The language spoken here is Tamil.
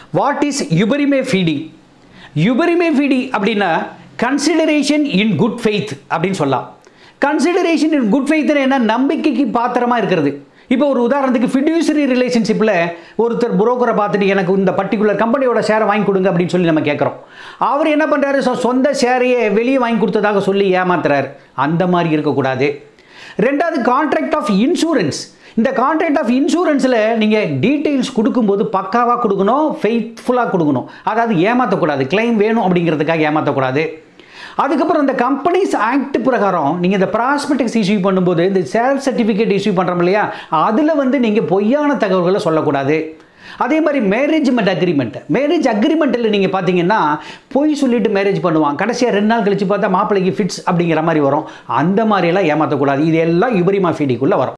what is uberrimae fidei uberrimae fidei அப்படின்னா கன்சிடரேஷன் இன் குட் ஃபெய்த் அப்படின்னு சொல்லலாம் கன்சிடரேஷன் இன் குட் ஃபெய்த்னு என்ன நம்பிக்கைக்கு பாத்திரமாக இருக்கிறது இப்போ ஒரு உதாரணத்துக்கு ஃபிடியூசரி ரிலேஷன்ஷிப்பில் ஒருத்தர் புரோக்கரை பார்த்துட்டு எனக்கு இந்த பர்டிகுலர் கம்பெனியோட ஷேரை வாங்கி கொடுங்க அப்படின்னு சொல்லி நம்ம கேட்குறோம் அவர் என்ன பண்ணுறாரு சொ சொந்த ஷேரையே வெளியே வாங்கி கொடுத்ததாக சொல்லி ஏமாத்துறாரு அந்த மாதிரி இருக்கக்கூடாது ரெண்டாவது கான்ட்ராக்ட் ஆஃப் இன்சூரன்ஸ் இந்த கான்ட்ராக்ட் ஆஃப் இன்சூரன்ஸில் நீங்கள் டீட்டெயில்ஸ் கொடுக்கும்போது பக்காவாக கொடுக்கணும் ஃபெய்த்ஃபுல்லாக கொடுக்கணும் அதாவது ஏமாற்றக்கூடாது கிளைம் வேணும் அப்படிங்கிறதுக்காக ஏமாற்றக்கூடாது அதுக்கப்புறம் இந்த கம்பெனிஸ் ஆக்ட் பிரகாரம் நீங்கள் இந்த ப்ராஸ்பெக்டிக்ஸ் இஷ்யூ பண்ணும்போது இந்த சேல்ஸ் சர்டிஃபிகேட் இஷ்யூ பண்ணுறோம் இல்லையா அதில் வந்து நீங்கள் பொய்யான தகவல்களை சொல்லக்கூடாது அதே மாதிரி மேரேஜ்மெண்ட் அக்ரிமெண்ட் மேரேஜ் அக்ரிமெண்ட்டில் நீங்கள் பார்த்தீங்கன்னா பொய் சொல்லிட்டு மேரேஜ் பண்ணுவான் கடைசியாக ரெண்டு நாள் கழிச்சு பார்த்தா மாப்பிள்ளைக்கு ஃபிட்ஸ் அப்படிங்கிற மாதிரி வரும் அந்த மாதிரியெல்லாம் ஏமாற்றக்கூடாது இது எல்லாம் யுபரிமா ஃபீடிக்குள்ளே வரும்